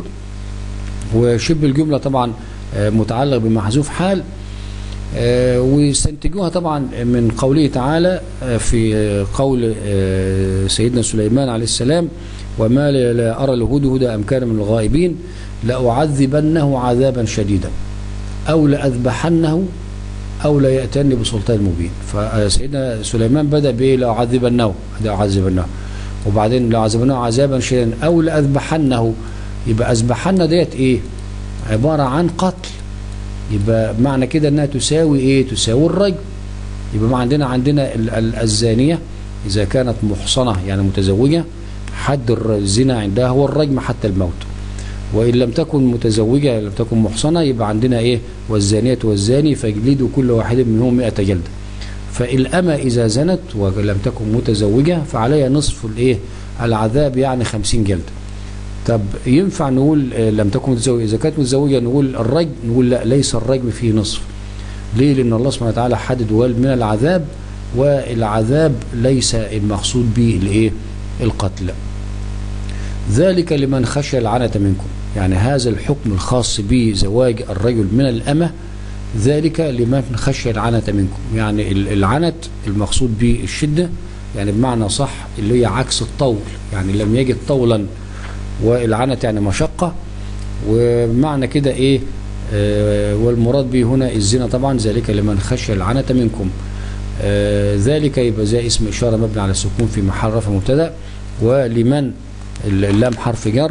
وشبه الجمله طبعا آه، متعلق بمحذوف حال آه، ويستنتجوها طبعا من قوله تعالى آه، في آه، قول آه، سيدنا سليمان عليه السلام وما لي لا أرى الهدهد أم كان من الغائبين لأعذبنه عذابا شديدا أو لأذبحنه أو لا يأتني بسلطان مبين فسيدنا سليمان بدأ بإيه لأعذبنه لأعذبنه وبعدين لأعذبنه عذابا شديدا أو لأذبحنه يبقى أذبحن ديت إيه عبارة عن قتل يبقى معنى كده انها تساوي ايه تساوي الرجم يبقى ما عندنا عندنا ال- ال- الزانيه اذا كانت محصنه يعني متزوجه حد الر- الزنا عندها هو الرجم حتى الموت وان لم تكن متزوجه لم تكن محصنه يبقى عندنا ايه والزانيه والزاني فاجلدوا كل واحد منهم 100 جلده فالأمة إذا زنت ولم تكن متزوجة فعليها نصف الإيه العذاب يعني 50 جلدة طب ينفع نقول آه، لم تكن متزوجة إذا كانت متزوجة نقول الرجم نقول لا ليس الرجم فيه نصف ليه لأن الله سبحانه وتعالى حدد وقال من العذاب والعذاب ليس المقصود به الإيه القتل ذلك لمن خشي العنة منكم يعني هذا الحكم الخاص بزواج الرجل من الأمة ذلك لمن خشي العنة منكم يعني ال- العنت المقصود به الشدة يعني بمعنى صح اللي هي عكس الطول يعني لم يجد طولا والعنت يعني مشقة ومعنى كده ايه آه والمراد به هنا الزنا طبعا ذلك لمن خشي العنة منكم آه ذلك يبقى زي اسم إشارة مبني على السكون في محل رفع مبتدا ولمن اللام حرف جر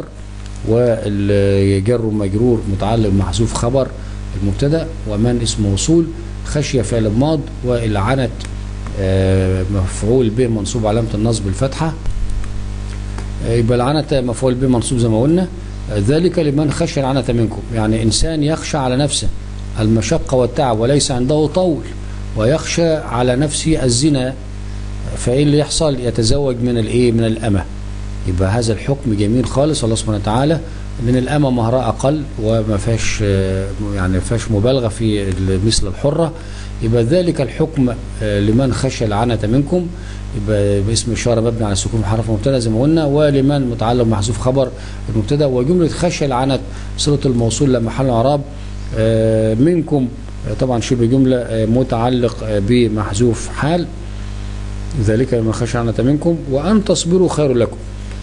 والجر مجرور متعلق محذوف خبر المبتدا ومن اسم موصول خشية فعل ماض والعنت آه، مفعول به منصوب علامة النصب الفتحة آه، يبقى العنت مفعول به منصوب زي ما قلنا آه، ذلك لمن خشي العنت منكم يعني إنسان يخشى على نفسه المشقة والتعب وليس عنده طول ويخشى على نفسه الزنا فايه اللي يحصل يتزوج من الايه من الامه يبقى هذا الحكم جميل خالص الله سبحانه وتعالى من الامه مهرها اقل وما فيهاش آه، يعني ما فيهاش مبالغه في ال- مثل الحره يبقى ذلك الحكم آه، لمن خشى العنة منكم يبقى باسم إشارة مبني على السكون حرف مبتدا زي ما قلنا ولمن متعلق محذوف خبر المبتدا وجملة خشى العنة صلة الموصول لا محل اعراب آه، منكم آه، طبعا شبه جملة آه، متعلق آه، بمحذوف حال ذلك لمن خشى العنة منكم وأن تصبروا خير لكم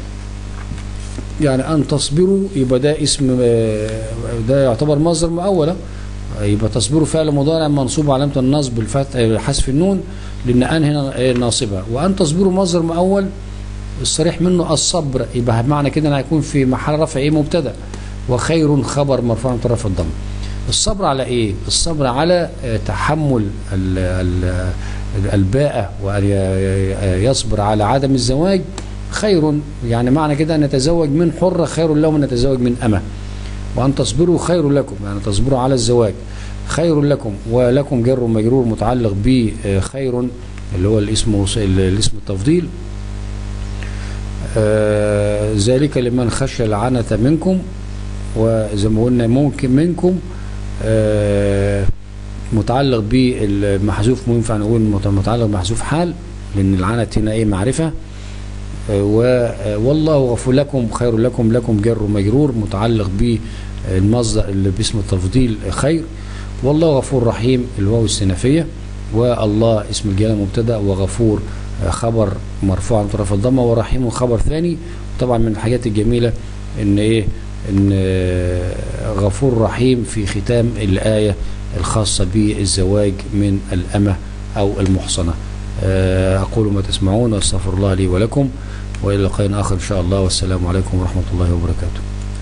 يعني أن تصبروا يبقى ده اسم آه، ده يعتبر مصدر مؤولة يبقى تصبروا فعل مضارع منصوب علامة النصب بالفتح آه، حذف النون لأن أن هنا آه، ناصبة وأن تصبروا مصدر مؤول الصريح منه الصبر يبقى معنى كده انه هيكون في محل رفع ايه مبتدا وخير خبر مرفوع من طرف الضم الصبر على ايه الصبر على آه، تحمل ال- ال- الباءة وأن ي- يصبر على عدم الزواج خير يعني معنى كده أن يتزوج من حرة خير له من يتزوج من أمة وأن تصبروا خير لكم يعني تصبروا على الزواج خير لكم ولكم جر مجرور متعلق بخير اللي هو الاسم الاسم التفضيل آه، ذلك لمن خشى العنة منكم وزي ما قلنا ممكن منكم آه، متعلق بالمحذوف ينفع نقول مت- متعلق بمحذوف حال لأن العنة هنا إيه معرفة آه، و- آه، والله غفور لكم خير لكم لكم جر مجرور متعلق بالمصدر اللي باسم التفضيل خير والله غفور رحيم الواو السنفية والله اسم الجلالة مبتدا وغفور آه، خبر مرفوع من طرف الضمه ورحيم خبر ثاني طبعا من الحاجات الجميله ان ايه ان آه، غفور رحيم في ختام الايه الخاصه بالزواج من الامه او المحصنه آه، اقول ما تسمعون واستغفر الله لي ولكم والى لقاء اخر ان شاء الله والسلام عليكم ورحمه الله وبركاته